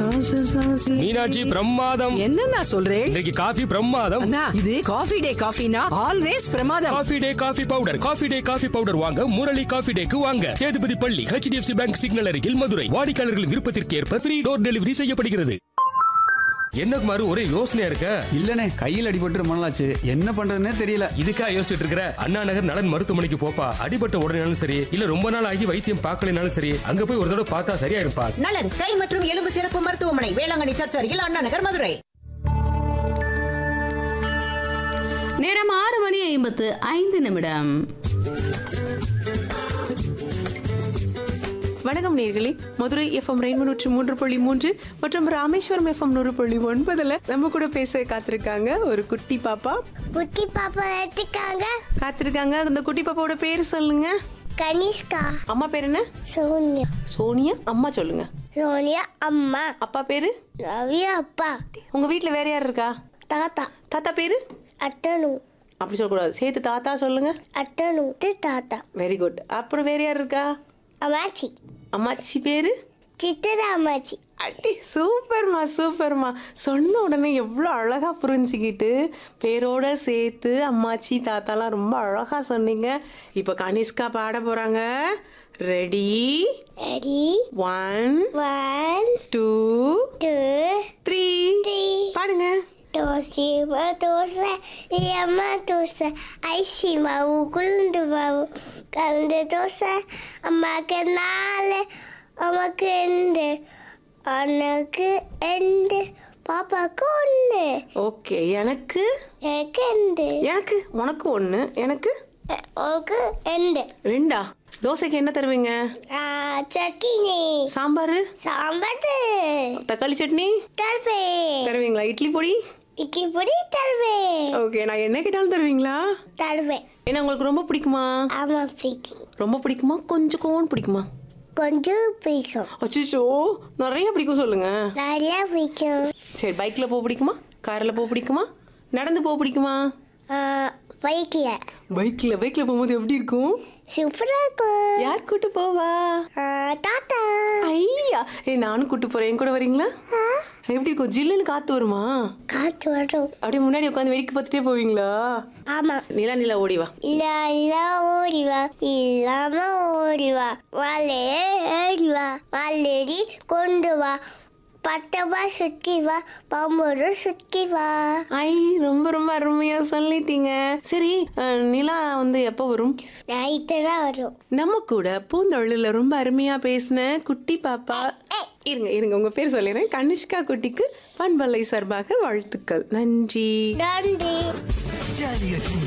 மீனாட்சி பிரமாதம் என்னண்ணா சொல்றேன் இன்றைக்கு காஃபி பிரமாதம் அண்ணா இது காஃபி டே காஃபினா ஆல்வேஸ் பிரமாதம் Coffee Day coffee powder Coffee Day coffee powder வாங்க முரளி காஃபி டேக்கு வாங்க சேதுபதி பள்ளி ஹெச்டிஎஃப்சி பேங்க் சிக்னல் அருகில் மதுரை வாடிக்கையாளர்கள் விருப்பத்திற்கு ஏற்ப ஃப்ரீ டோர் டெலிவரி செய்யப்படுகிறது என்ன குமார் ஒரே யோசனையா இருக்க இல்லனே கையில் அடிபட்டு ரொம்ப நாளாச்சு என்ன பண்றதுன்னே தெரியல இதுக்கா யோசிச்சுட்டு இருக்கிற அண்ணா நகர் நலன் மருத்துவமனைக்கு போப்பா அடிபட்ட உடனேனாலும் சரி இல்ல ரொம்ப நாள் ஆகி வைத்தியம் பார்க்கலைனாலும் சரி அங்க போய் ஒரு தடவை பார்த்தா சரியா இருப்பா நலன் கை மற்றும் எலும்பு சிறப்பு மருத்துவமனை வேளாங்கண்ணி சர்ச் அருகில் அண்ணா நகர் மதுரை நேரம் ஆறு மணி ஐம்பத்து ஐந்து நிமிடம் வணக்கம் நேர்களே மதுரை எஃப்எம் ரெயின்போ நூற்றி மூன்று புள்ளி மூன்று மற்றும் ராமேஸ்வரம் எஃப்எம் நூறு புள்ளி ஒன்பதுல நம்ம கூட பேச காத்திருக்காங்க ஒரு குட்டி பாப்பா குட்டி பாப்பா எடுத்துக்காங்க காத்திருக்காங்க அந்த குட்டி பாப்பாவோட பேர் சொல்லுங்க கனிஷ்கா அம்மா பேர் என்ன சோனியா சோனியா அம்மா சொல்லுங்க சோனியா அம்மா அப்பா பேரு ரவியா அப்பா உங்க வீட்ல வேற யார் இருக்கா தாத்தா தாத்தா பேரு அட்டனு அப்படி சொல்லக்கூடாது சேர்த்து தாத்தா சொல்லுங்க அட்டனு தாத்தா வெரி குட் அப்புறம் வேற யார் இருக்கா அம்மாச்சி அம்மாச்சி பேரு சித்தரா அம்மாச்சி அடி சூப்பர்மா சூப்பர்மா சொன்ன உடனே எவ்வளோ அழகா புரிஞ்சுக்கிட்டு பேரோட சேர்த்து அம்மாச்சி தாத்தாலாம் ரொம்ப அழகா சொன்னீங்க இப்போ கனிஷ்கா பாட போறாங்க ready ready one one two two three three பாடுங்க தோசை மா தோசை நீ அம்மா தோசை ஐசி மாவு குளுந்து மாவு கலந்து தோசை அம்மாக்கு நாலு அம்மாக்கு ரெண்டு அண்ணனுக்கு ரெண்டு பாப்பாக்கு ஒன்று ஓகே எனக்கு எனக்கு ரெண்டு எனக்கு உனக்கு ஒன்று எனக்கு உனக்கு ரெண்டு ரெண்டா தோசைக்கு என்ன தருவீங்க ஆ, சட்னி சாம்பார் சாம்பார் தக்காளி சட்னி தருவேன் தருவீங்களா இட்லி பொடி இட்லி பொடி தருவேன் ஓகே நான் என்ன கேட்டாலும் தருவீங்களா தருவேன் என்ன உங்களுக்கு ரொம்ப பிடிக்குமா ஆமா பிடிக்கும் ரொம்ப பிடிக்குமா கொஞ்சம் கோன் பிடிக்குமா கொஞ்சம் பிடிக்கும் அச்சோ நிறைய பிடிக்கும் சொல்லுங்க நிறையா பிடிக்கும் சரி பைக்ல போக பிடிக்குமா கார்ல போக பிடிக்குமா நடந்து போக பிடிக்குமா பைக்கில் பைக்ல பைக்ல போகும்போது எப்படி இருக்கும் சூப்பராக இருக்கும் யார் கூட்டு போவா ஆ, டாட்டா ஐயா ஏய் நானும் கூட்டு போறேன் என் கூட வரீங்களா எப்படி இருக்கும் ஜில்லுன்னு காத்து வருமா காற்று வரும் அப்படியே முன்னாடி உட்காந்து வேடிக்கை பார்த்துட்டே போவீங்களா ஆமா நிலா நிலா ஓடி வா இல்ல இல்ல ஓடிவா இல்லாம ஓடிவா மலை ஏறிவா மல்லடி கொண்டு வா பட்டவா சுத்தி வா பம்பரு சுத்தி வா ஐ ரொம்ப ரொம்ப அருமையா சொல்லிட்டீங்க சரி அஹ், நிலா வந்து எப்போ வரும் நைட்டு தான் வரும் நம்ம கூட பூந்தொழில ரொம்ப அருமையா பேசின குட்டி பாப்பா இருங்க இருங்க உங்க பேர் சொல்லிடுறேன் கனிஷ்கா குட்டிக்கு பண்பலை சார்பாக வாழ்த்துக்கள் நன்றி நன்றி